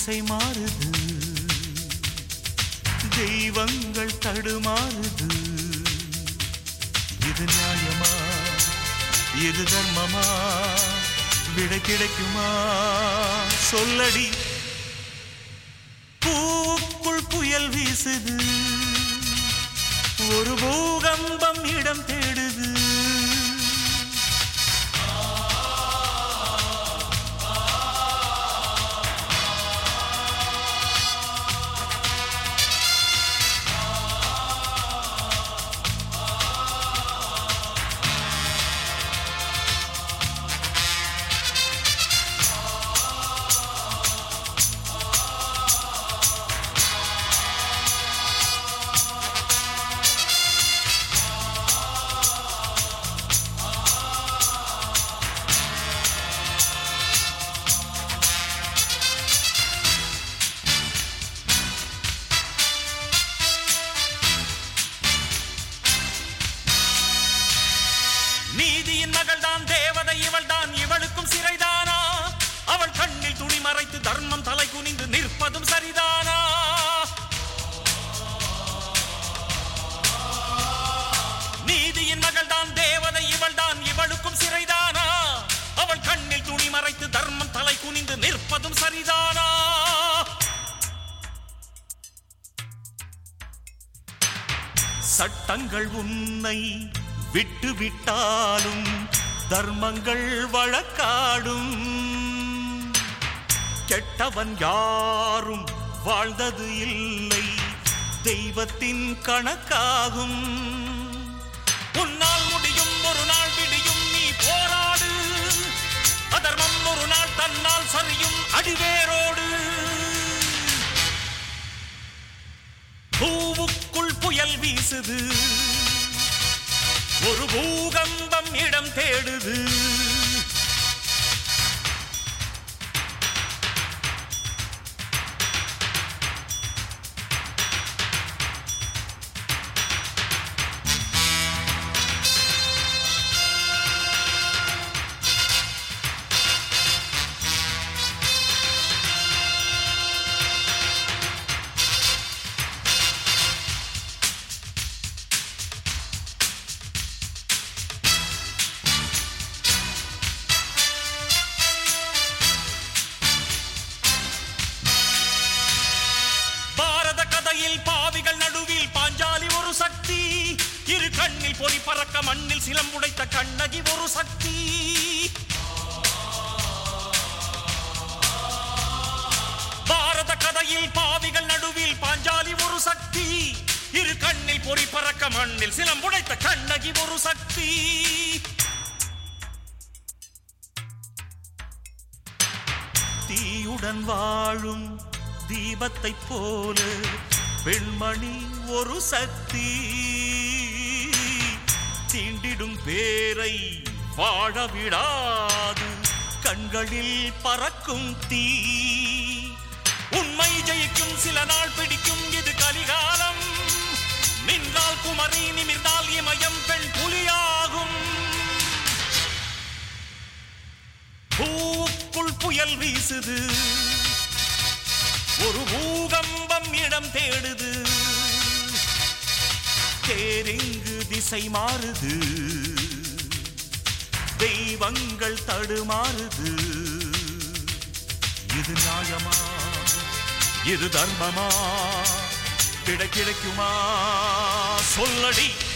திசை மாறுது தெய்வங்கள் தடுமாறுது இது நியாயமா இது தர்மமா விடை கிடைக்குமா சொல்லடி பூவுக்குள் புயல் வீசுது ஒரு பூகம்பம் இடம் தேடுது நீதியின் மகள்தான் தேவதை இவள்தான் இவளுக்கும் சிறைதானா அவள் கண்ணில் துணி மறைத்து தர்மம் தலை குனிந்து நிற்பதும் சரிதானா நீதியின் மகள்தான் தேவதை இவள்தான் இவளுக்கும் சிறைதானா அவள் கண்ணில் துணி மறைத்து தர்மம் தலை குனிந்து நிற்பதும் சரிதானா சட்டங்கள் உன்னை விட்டு விட்டாலும் தர்மங்கள் வழக்காடும் கெட்டவன் யாரும் வாழ்ந்தது இல்லை தெய்வத்தின் கணக்காகும் உன்னால் முடியும் ஒரு நாள் விடியும் நீ போராடு அதர்மம் ஒரு நாள் தன்னால் சரியும் அடிவேரோடு பூவுக்குள் புயல் வீசுது ஒரு பூகம்பம் இடம் தேடுது பாரத கதையில் பாவிகள் நடுவில் பாஞ்சாலி ஒரு சக்தி இரு கண்ணில் பொறி பறக்க மண்ணில் சிலம்புடைத்த கண்ணகி ஒரு சக்தி பாரத கதையில் பாவிகள் நடுவில் பாஞ்சாலி ஒரு சக்தி இரு கண்ணில் பொறி பறக்க மண்ணில் சிலம்புடைத்த கண்ணகி ஒரு சக்தி தீயுடன் வாழும் தீபத்தைப் போல பெண்மணி ஒரு சக்தி தீண்டிடும் பேரை வாழ விடாது கண்களில் பறக்கும் தீ உண்மை ஜெயிக்கும் சில நாள் பிடிக்கும் இது கலிகாலம் நின்றால் குமரி நிமிர்ந்தால் இமயம் பெண் புலியாகும் பூவுக்குள் புயல் வீசுது ஒரு பூகம்பம் இடம் தேடுது தேரிங்கு திசை மாறுது தெய்வங்கள் தடுமாறுது இது நியாயமா இது தர்மமா கிடை கிடைக்குமா சொல்லடி